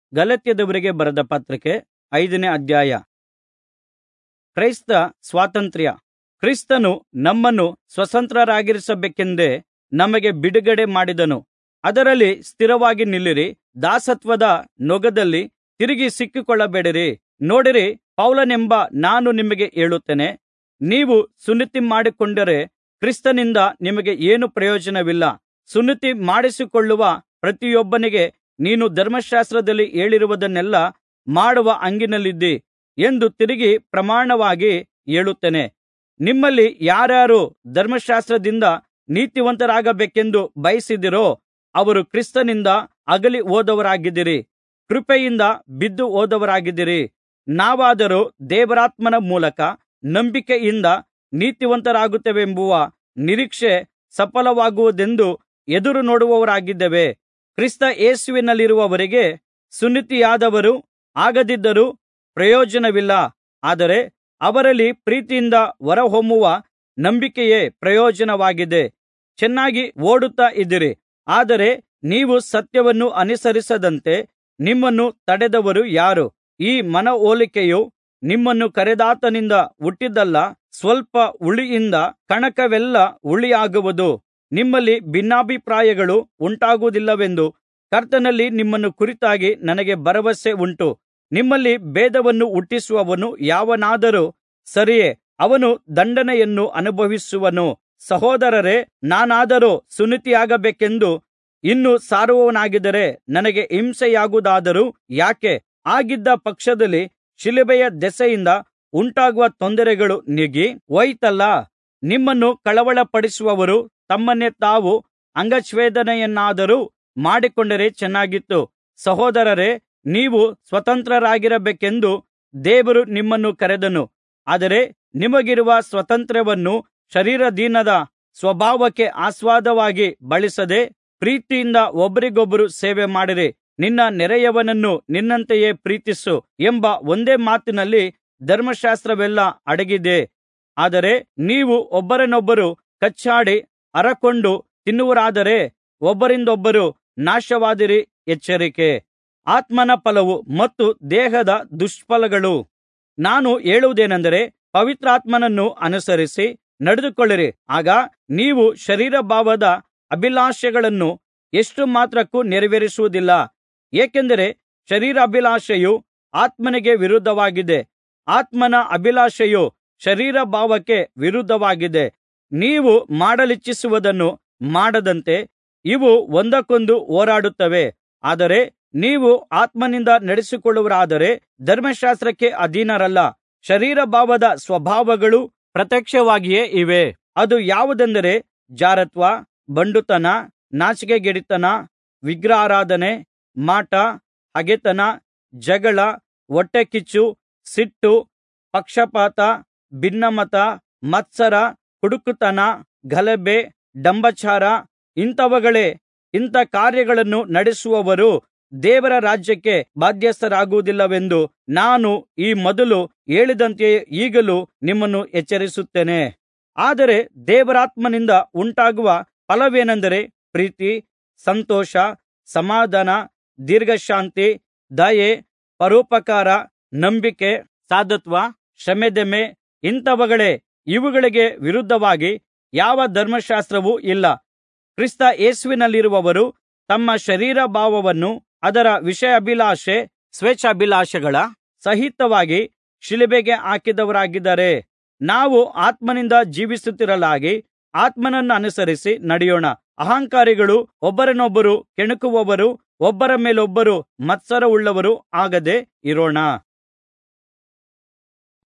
ಗಲಾತ್ಯದವರಿಗೆ ಬರೆದ ಪತ್ರಿಕೆ ಐದನೇ ಅಧ್ಯಾಯ ಕ್ರೈಸ್ತ ಸ್ವಾತಂತ್ರ್ಯ ಕ್ರಿಸ್ತನು ನಮ್ಮನ್ನು ಸ್ವತಂತ್ರರಾಗಿಸಬೇಕೆಂದೇ ನಮಗೆ ಬಿಡುಗಡೆ ಮಾಡಿದನು ಅದರಲ್ಲಿ ಸ್ಥಿರವಾಗಿ ನಿಲ್ಲಿರಿ ದಾಸತ್ವದ ನೊಗದಲ್ಲಿ ತಿರುಗಿ ಸಿಕ್ಕಿಕೊಳ್ಳಬೇಡಿರಿ ನೋಡಿರಿ ಪೌಲನೆಂಬ ನಾನು ನಿಮಗೆ ಹೇಳುತ್ತೇನೆ ನೀವು ಸುನ್ನತಿ ಮಾಡಿಕೊಂಡರೆ ಕ್ರಿಸ್ತನಿಂದ ನಿಮಗೆ ಏನು ಪ್ರಯೋಜನವಿಲ್ಲ ಸುನ್ನತಿ ಮಾಡಿಸಿಕೊಳ್ಳುವ ಪ್ರತಿಯೊಬ್ಬನಿಗೆ ನೀನು ಧರ್ಮಶಾಸ್ತ್ರದಲ್ಲಿ ಹೇಳಿರುವುದನ್ನೆಲ್ಲಾ ಮಾಡುವ ಹಂಗಿನಲ್ಲಿದ್ದಿ ಎಂದು ತಿರುಗಿ ಪ್ರಮಾಣವಾಗಿ ಹೇಳುತ್ತೇನೆ ನಿಮ್ಮಲ್ಲಿ ಯಾರ್ಯಾರು ಧರ್ಮಶಾಸ್ತ್ರದಿಂದ ನೀತಿವಂತರಾಗಬೇಕೆಂದು ಬಯಸಿದಿರೋ ಅವರು ಕ್ರಿಸ್ತನಿಂದ ಅಗಲಿ ಹೋದವರಾಗಿದ್ದೀರಿ ಕೃಪೆಯಿಂದ ಬಿದ್ದು ಹೋದವರಾಗಿದ್ದೀರಿ ನಾವಾದರೋ ದೇವರಾತ್ಮನ ಮೂಲಕ ನಂಬಿಕೆಯಿಂದ ನೀತಿವಂತರಾಗುತ್ತೇವೆಂಬುವ ನಿರೀಕ್ಷೆ ಸಫಲವಾಗುವುದೆಂದು ಎದುರು ನೋಡುವವರಾಗಿದ್ದೇವೆ ಕ್ರಿಸ್ತ ಯೇಸುವಿನಲ್ಲಿರುವವರಿಗೆ ಸುನ್ನತಿಯಾದವರು ಆಗದಿದ್ದರೂ ಪ್ರಯೋಜನವಿಲ್ಲ ಆದರೆ ಅವರಲ್ಲಿ ಪ್ರೀತಿಯಿಂದ ಹೊರಹೊಮ್ಮುವ ನಂಬಿಕೆಯೇ ಪ್ರಯೋಜನವಾಗಿದೆ ಚೆನ್ನಾಗಿ ಓಡುತ್ತಾ ಇದ್ದೀರಿ ಆದರೆ ನೀವು ಸತ್ಯವನ್ನು ಅನುಸರಿಸದಂತೆ ನಿಮ್ಮನ್ನು ತಡೆದವರು ಯಾರು ಈ ಮನವೊಲಿಕೆಯು ನಿಮ್ಮನ್ನು ಕರೆದಾತನಿಂದ ಹುಟ್ಟಿದ್ದಲ್ಲ ಸ್ವಲ್ಪ ಹುಳಿಯಿಂದ ಕಣಕವೆಲ್ಲ ಹುಳಿಯಾಗುವುದು ನಿಮ್ಮಲ್ಲಿ ಭಿನ್ನಾಭಿಪ್ರಾಯಗಳು ಉಂಟಾಗುವುದಿಲ್ಲವೆಂದು ಕರ್ತನಲ್ಲಿ ನಿಮ್ಮನ್ನು ಕುರಿತಾಗಿ ನನಗೆ ಭರವಸೆ ಉಂಟು ನಿಮ್ಮಲ್ಲಿ ಭೇದವನ್ನು ಹುಟ್ಟಿಸುವವನು ಯಾವನಾದರೂ ಸರಿಯೇ ಅವನು ದಂಡನೆಯನ್ನು ಅನುಭವಿಸುವನು ಸಹೋದರರೇ ನಾನಾದರೋ ಸುನ್ನತಿಯಾಗಬೇಕೆಂದು ಇನ್ನೂ ಸಾರುವವನಾಗಿದ್ದರೆ ನನಗೆ ಹಿಂಸೆಯಾಗುವುದಾದರೂ ಯಾಕೆ ಆಗಿದ್ದ ಪಕ್ಷದಲ್ಲಿ ಶಿಲುಬೆಯ ದೆಸೆಯಿಂದ ಉಂಟಾಗುವ ತೊಂದರೆಗಳು ನೀಗಿ ಹೋಯಿತಲ್ಲಾ ನಿಮ್ಮನ್ನು ಕಳವಳಪಡಿಸುವವರು ತಮ್ಮನ್ನೇ ತಾವು ಅಂಗಚ್ಛೇದನೆಯನ್ನಾದರೂ ಮಾಡಿಕೊಂಡರೆ ಚೆನ್ನಾಗಿತ್ತು ಸಹೋದರರೇ ನೀವು ಸ್ವತಂತ್ರರಾಗಿರಬೇಕೆಂದು ದೇವರು ನಿಮ್ಮನ್ನು ಕರೆದನು ಆದರೆ ನಿಮಗಿರುವ ಸ್ವಾತಂತ್ರ್ಯವನ್ನು ಶರೀರಾಧೀನದ ಸ್ವಭಾವಕ್ಕೆ ಆಸ್ಪದವಾಗಿ ಬಳಸದೆ ಪ್ರೀತಿಯಿಂದ ಒಬ್ಬರಿಗೊಬ್ಬರು ಸೇವೆ ಮಾಡಿರಿ ನಿನ್ನ ನೆರೆಯವನನ್ನು ನಿನ್ನಂತೆಯೇ ಪ್ರೀತಿಸು ಎಂಬ ಒಂದೇ ಮಾತಿನಲ್ಲಿ ಧರ್ಮಶಾಸ್ತ್ರವೆಲ್ಲಾ ಅಡಗಿದೆ ಆದರೆ ನೀವು ಒಬ್ಬರನ್ನೊಬ್ಬರು ಕಚ್ಚಾಡಿ ಹರಕೊಂಡು ತಿನ್ನುವರಾದರೆ ಒಬ್ಬರಿಂದೊಬ್ಬರು ನಾಶವಾದಿರಿ ಎಚ್ಚರಿಕೆ ಆತ್ಮನ ಫಲವು ಮತ್ತು ದೇಹದ ದುಷ್ಫಲಗಳು ನಾನು ಹೇಳುವುದೇನೆಂದರೆ ಪವಿತ್ರಾತ್ಮನನ್ನು ಅನುಸರಿಸಿ ನಡೆದುಕೊಳ್ಳಿರಿ ಆಗ ನೀವು ಶರೀರಭಾವದ ಅಭಿಲಾಷೆಗಳನ್ನು ಎಷ್ಟು ಮಾತ್ರಕ್ಕೂ ನೆರವೇರಿಸುವುದಿಲ್ಲ ಏಕೆಂದರೆ ಶರೀರಾಭಿಲಾಷೆಯು ಆತ್ಮನಿಗೆ ವಿರುದ್ಧವಾಗಿದೆ ಆತ್ಮನ ಅಭಿಲಾಷೆಯು ಶರೀರಭಾವಕ್ಕೆ ವಿರುದ್ಧವಾಗಿದೆ ನೀವು ಮಾಡಲಿಚ್ಛಿಸುವುದನ್ನು ಮಾಡದಂತೆ ಇವು ಒಂದಕ್ಕೊಂದು ಹೋರಾಡುತ್ತವೆ ಆದರೆ ನೀವು ಆತ್ಮನಿಂದ ನಡೆಸಿಕೊಳ್ಳುವವರಾದರೆ ಧರ್ಮಶಾಸ್ತ್ರಕ್ಕೆ ಅಧೀನರಲ್ಲ ಶರೀರಭಾವದ ಸ್ವಭಾವಗಳು ಪ್ರತ್ಯಕ್ಷವಾಗಿಯೇ ಇವೆ ಅದು ಯಾವುದೆಂದರೆ ಜಾರತ್ವ ಬಂಡುತನ ನಾಚಿಕೆಗೇಡಿತನ ವಿಗ್ರಹಾರಾಧನೆ ಮಾಟ ಹಗೆತನ ಜಗಳ ಹೊಟ್ಟೆಕಿಚ್ಚು ಸಿಟ್ಟು ಪಕ್ಷಪಾತ ಭಿನ್ನಮತ ಮತ್ಸರ ಕುಡುಕುತನ ಗಲಭೆ ಡಂಬಚಾರ ಇಂಥವುಗಳೇ ಇಂಥ ಕಾರ್ಯಗಳನ್ನು ನಡೆಸುವವರು ದೇವರ ರಾಜ್ಯಕ್ಕೆ ಬಾಧ್ಯಸ್ಥರಾಗುವುದಿಲ್ಲವೆಂದು ನಾನು ಈ ಮೊದಲು ಹೇಳಿದಂತೆಯೇ ಈಗಲೂ ನಿಮ್ಮನ್ನು ಎಚ್ಚರಿಸುತ್ತೇನೆ ಆದರೆ ದೇವರಾತ್ಮನಿಂದ ಉಂಟಾಗುವ ಫಲವೇನೆಂದರೆ ಪ್ರೀತಿ ಸಂತೋಷ ಸಮಾಧಾನ ದೀರ್ಘಶಾಂತಿ ದಯೆ ಪರೋಪಕಾರ ನಂಬಿಕೆ ಸಾಧುತ್ವ ಶಮೆದಮೆ ಇಂಥವುಗಳೇ ಇವುಗಳಿಗೆ ವಿರುದ್ಧವಾಗಿ ಯಾವ ಧರ್ಮಶಾಸ್ತ್ರವೂ ಇಲ್ಲ ಕ್ರಿಸ್ತ ಯೇಸುವಿನಲ್ಲಿರುವವರು ತಮ್ಮ ಶರೀರಭಾವವನ್ನು ಅದರ ವಿಷಯಾಭಿಲಾಷೆ ಸ್ವೇಚ್ಛಾಭಿಲಾಷೆಗಳ ಸಹಿತವಾಗಿ ಶಿಲುಬೆಗೆ ಹಾಕಿದವರಾಗಿದ್ದಾರೆ ನಾವು ಆತ್ಮನಿಂದ ಜೀವಿಸುತ್ತಿರಲಾಗಿ ಆತ್ಮನನ್ನು ಅನುಸರಿಸಿ ನಡೆಯೋಣ ಅಹಂಕಾರಿಗಳು ಒಬ್ಬರನ್ನೊಬ್ಬರು ಕೆಣಕುವವರು ಒಬ್ಬರ ಮೇಲೊಬ್ಬರು ಮತ್ಸರವುಳ್ಳವರು ಆಗದೆ ಇರೋಣ